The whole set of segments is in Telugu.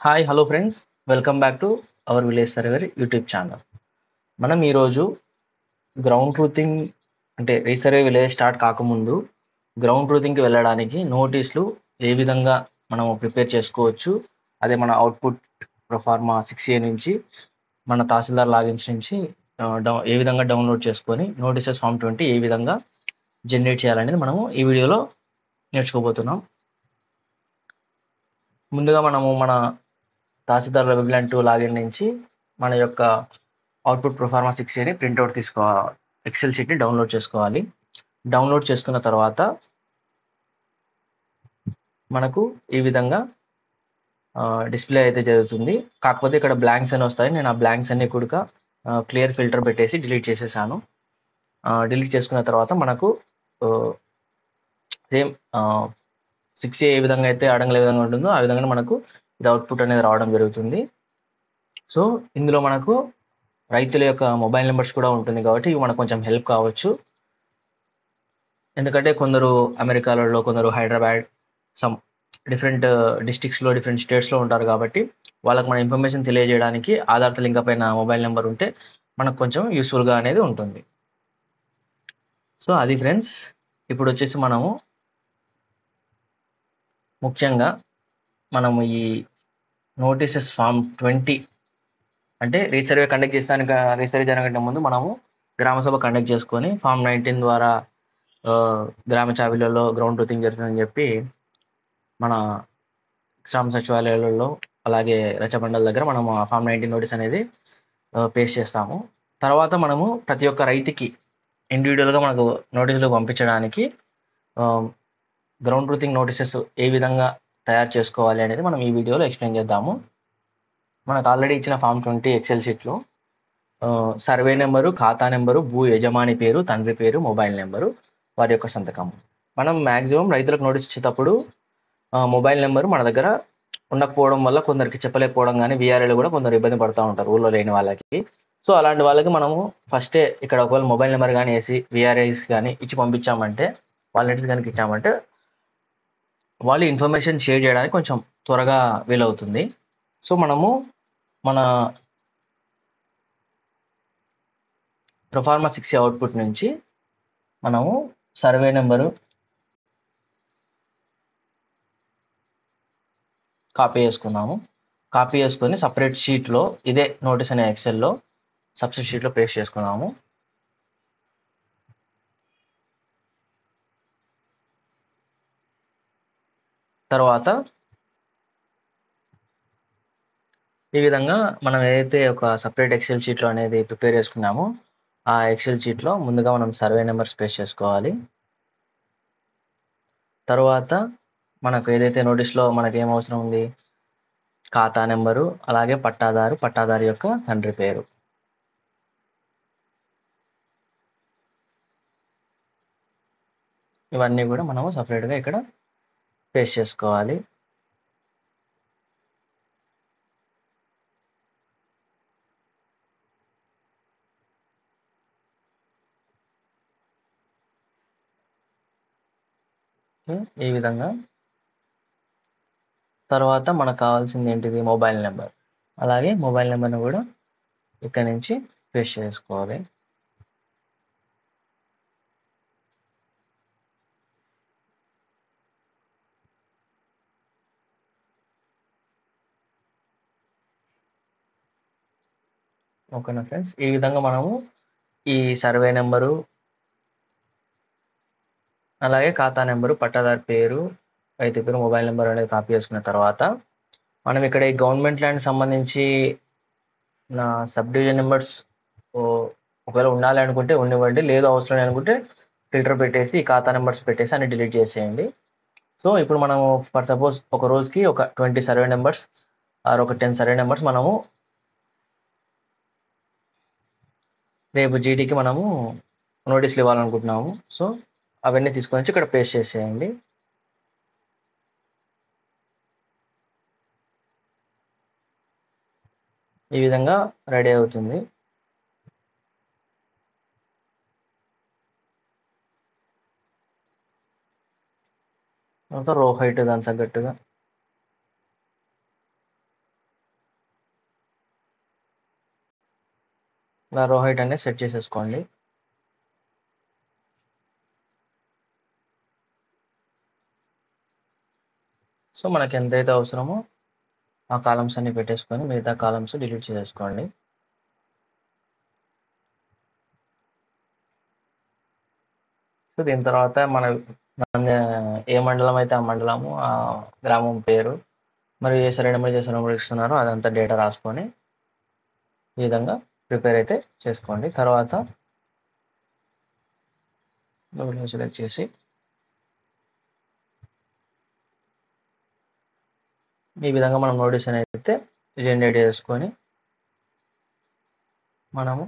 hi hello friends welcome back to our village surveyor YouTube channel మనం ఈరోజు గ్రౌండ్ ట్రూతింగ్ అంటే రీసర్వే విలేజ్ స్టార్ట్ కాకముందు గ్రౌండ్ ట్రూతింగ్కి వెళ్ళడానికి నోటీసులు ఏ విధంగా మనం ప్రిపేర్ చేసుకోవచ్చు అదే మన అవుట్పుట్ ప్రొఫార్మా సిక్స్ ఏ నుంచి మన తహసీల్దార్ లాగిన్స్ నుంచి ఆ, డౌ ఏ విధంగా డౌన్లోడ్ చేసుకొని నోటీసెస్ ఫామ్ ట్వంటీ ఏ విధంగా జనరేట్ చేయాలనేది మనము ఈ వీడియోలో నేర్చుకోబోతున్నాం ముందుగా మనము మన తహసీల్దార్ వెబ్లాండ్ టూ లాగిన్ నుంచి మన యొక్క అవుట్పుట్ ప్రొఫార్మా సిక్స్ అని ప్రింట్అవుట్ తీసుకోవాలి ఎక్సెల్ షీట్ని డౌన్లోడ్ చేసుకోవాలి డౌన్లోడ్ చేసుకున్న తర్వాత మనకు ఈ విధంగా డిస్ప్లే అయితే జరుగుతుంది కాకపోతే ఇక్కడ బ్లాంక్స్ అని వస్తాయి నేను ఆ బ్లాంక్స్ అన్ని కూడా క్లియర్ ఫిల్టర్ పెట్టేసి డిలీట్ చేసేసాను డిలీట్ చేసుకున్న తర్వాత మనకు సేమ్ సిక్స్ ఏ విధంగా అయితే అడంగల విధంగా ఉంటుందో ఆ విధంగా మనకు ఇది అవుట్పుట్ అనేది రావడం జరుగుతుంది సో ఇందులో మనకు రైతుల యొక్క మొబైల్ నెంబర్స్ కూడా ఉంటుంది కాబట్టి ఇవి మనకు కొంచెం హెల్ప్ కావచ్చు ఎందుకంటే కొందరు అమెరికాలలో కొందరు హైదరాబాద్ సమ్ డిఫరెంట్ డిస్టిక్స్లో డిఫరెంట్ స్టేట్స్లో ఉంటారు కాబట్టి వాళ్ళకి మన ఇన్ఫర్మేషన్ తెలియజేయడానికి ఆధార్తో లింక్ అయిన మొబైల్ నెంబర్ ఉంటే మనకు కొంచెం యూస్ఫుల్గా అనేది ఉంటుంది సో అది ఫ్రెండ్స్ ఇప్పుడు వచ్చేసి మనము ముఖ్యంగా మనము ఈ నోటీసెస్ ఫామ్ ట్వంటీ అంటే రీసర్వే కండక్ట్ చేస్తానికి రీసర్వే జరగడం ముందు మనము గ్రామసభ కండక్ట్ చేసుకొని ఫామ్ నైన్టీన్ ద్వారా ఆ, గ్రామ చావిలలో గ్రౌండ్ ట్రూతింగ్ జరుగుతుందని చెప్పి మన గ్రామ సచివాలయాలలో అలాగే రచబండల దగ్గర మనము ఆ ఫామ్ నైన్టీన్ నోటీస్ అనేది పేస్ట్ చేస్తాము తర్వాత మనము ప్రతి ఒక్క రైతుకి ఇండివిజువల్గా మనకు నోటీసులు పంపించడానికి గ్రౌండ్ ట్రూతింగ్ నోటీసెస్ ఏ విధంగా తయారు చేసుకోవాలి అనేది మనం ఈ వీడియోలో ఎక్స్ప్లెయిన్ చేద్దాము మనకు ఆల్రెడీ ఇచ్చిన ఫామ్ ట్వంటీ ఎక్సెల్ షీట్లో సర్వే నెంబరు ఖాతా నెంబరు భూ యజమాని పేరు తండ్రి పేరు మొబైల్ నెంబరు వారి యొక్క సంతకం మనం మ్యాక్సిమం రైతులకు నోటీస్ ఇచ్చేటప్పుడు ఆ, మొబైల్ నెంబరు మన దగ్గర ఉండకపోవడం వల్ల కొందరికి చెప్పలేకపోవడం కానీ వీఆర్ఏలు కూడా కొందరు ఇబ్బంది పడుతూ ఉంటారు ఊళ్ళో లేని వాళ్ళకి సో అలాంటి వాళ్ళకి మనము ఫస్టే ఇక్కడ ఒకవేళ మొబైల్ నెంబర్ కానీ వేసి విఆర్ఐస్ కానీ ఇచ్చి పంపించామంటే వాలంటీర్స్ కనుక ఇచ్చామంటే వాళ్ళు ఇన్ఫర్మేషన్ షేర్ చేయడానికి కొంచెం త్వరగా వీలవుతుంది సో మనము మన ప్రొఫార్మా సిక్స్ అవుట్పుట్ నుంచి మనము సర్వే నెంబరు కాపీ చేసుకున్నాము కాపీ చేసుకొని సపరేట్ షీట్లో ఇదే నోటీస్ అనే ఎక్సెల్లో సబ్సెట్ షీట్లో పేస్ట్ చేసుకున్నాము తర్వాత ఈ విధంగా మనం ఏదైతే ఒక సపరేట్ ఎక్సెల్ షీట్లో అనేది ప్రిపేర్ చేసుకున్నామో ఆ ఎక్సెల్ షీట్లో ముందుగా మనం సర్వే నెంబర్స్ పేస్ట్ చేసుకోవాలి తర్వాత మనకు ఏదైతే నోటీస్లో మనకి ఏం అవసరం ఉంది ఖాతా నెంబరు అలాగే పట్టాదారు పట్టాదారు యొక్క తండ్రి పేరు ఇవన్నీ కూడా మనము సపరేట్గా ఇక్కడ పేస్ట్ చేసుకోవాలి ఓకే, ఈ విధంగా తర్వాత మనకు కావాల్సింది ఏంటిది మొబైల్ నెంబర్ అలాగే మొబైల్ నెంబర్ని కూడా ఇక్కడ నుంచి పేస్ట్ చేసుకోవాలి ఓకేనా ఫ్రెండ్స్ ఈ విధంగా మనము ఈ సర్వే నెంబరు అలాగే ఖాతా నెంబరు పట్టాదారు పేరు రైతు పేరు మొబైల్ నెంబర్ అనేది కాపీ చేసుకున్న తర్వాత మనం ఇక్కడ ఈ గవర్నమెంట్ ల్యాండ్ సంబంధించి నా సబ్ డివిజన్ నెంబర్స్ ఒకవేళ ఉండాలి అనుకుంటే ఉండివ్వండి లేదు అవసరం లేదు అనుకుంటే ఫిల్టర్ పెట్టేసి ఈ ఖాతా నెంబర్స్ పెట్టేసి అన్ని డిలీట్ చేసేయండి సో ఇప్పుడు మనము ఫర్ సపోజ్ ఒక రోజుకి ఒక ట్వంటీ సర్వే నెంబర్స్ ఆర్ ఒక టెన్ సర్వే నెంబర్స్ మనము రేపు జీటీకి మనము నోటీసులు ఇవ్వాలనుకుంటున్నాము సో అవన్నీ తీసుకొని వచ్చి ఇక్కడ పేస్ట్ చేసేయండి ఈ విధంగా రెడీ అవుతుంది తర్వాత రో హైట్ దాని తగ్గట్టుగా ఇలా రో హైట్ అనేది సెట్ చేసేసుకోండి సో మనకి ఎంతైతే అవసరమో ఆ కాలమ్స్ అన్ని పెట్టేసుకొని మిగతా కాలమ్స్ డిలీట్ చేసేసుకోండి సో దీని తర్వాత మన మన ఏ మండలం అయితే ఆ మండలము ఆ గ్రామం పేరు మరియు ఏ సరైన నెంబర్ చేసే నెంబర్ ఇస్తున్నారో అదంతా డేటా రాసుకొని ఈ విధంగా ప్రిపేర్ అయితే చేసుకోండి తర్వాత సెలెక్ట్ చేసి ఈ విధంగా మనం నోటీస్ అయితే జనరేట్ చేసుకొని మనము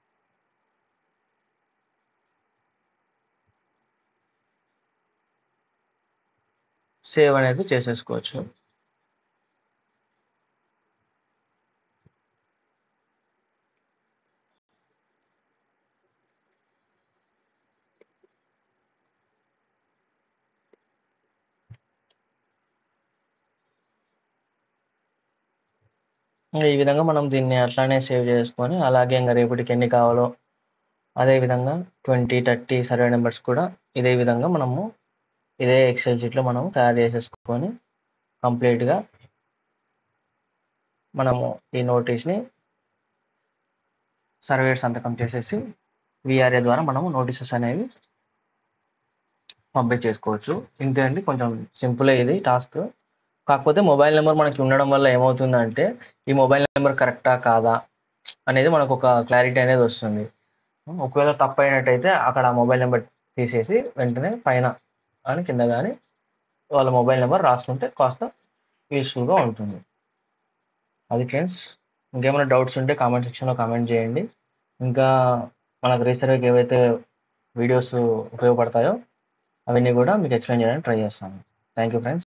సేవ్ అనేది చేసేసుకోవచ్చు ఈ విధంగా మనం దీన్ని అట్లానే సేవ్ చేసుకొని అలాగే ఇంకా రేపటికి ఎన్ని కావాలో అదే విధంగా ట్వంటీ థర్టీ సర్వే నెంబర్స్ కూడా ఇదే విధంగా మనము ఇదే ఎక్సెల్ షీట్లో మనం తయారు చేసేసుకొని కంప్లీట్గా మనము ఈ నోటీస్ని సర్వేర్ సంతకం చేసేసి విఆర్ఏ ద్వారా మనము నోటీసెస్ అనేవి పంపించేసుకోవచ్చు ఇంతే అండి కొంచెం సింపులే ఇది టాస్క్ కాకపోతే మొబైల్ నెంబర్ మనకి ఉండడం వల్ల ఏమవుతుందంటే ఈ మొబైల్ నెంబర్ కరెక్టా కాదా అనేది మనకు ఒక క్లారిటీ అనేది వస్తుంది ఒకవేళ తప్పు అయినట్టయితే అక్కడ మొబైల్ నెంబర్ తీసేసి వెంటనే పైన అని కింద కానీ వాళ్ళ మొబైల్ నెంబర్ రాసుకుంటే కాస్త యూస్ఫుల్గా ఉంటుంది అది ఫ్రెండ్స్ ఇంకేమైనా డౌట్స్ ఉంటే కామెంట్ సెక్షన్లో కామెంట్ చేయండి ఇంకా మనకు రీసర్వేకి ఏవైతే వీడియోస్ ఉపయోగపడతాయో అవన్నీ కూడా మీకు ఎక్స్ప్లెయిన్ చేయడానికి ట్రై చేస్తాను థ్యాంక్ యూ ఫ్రెండ్స్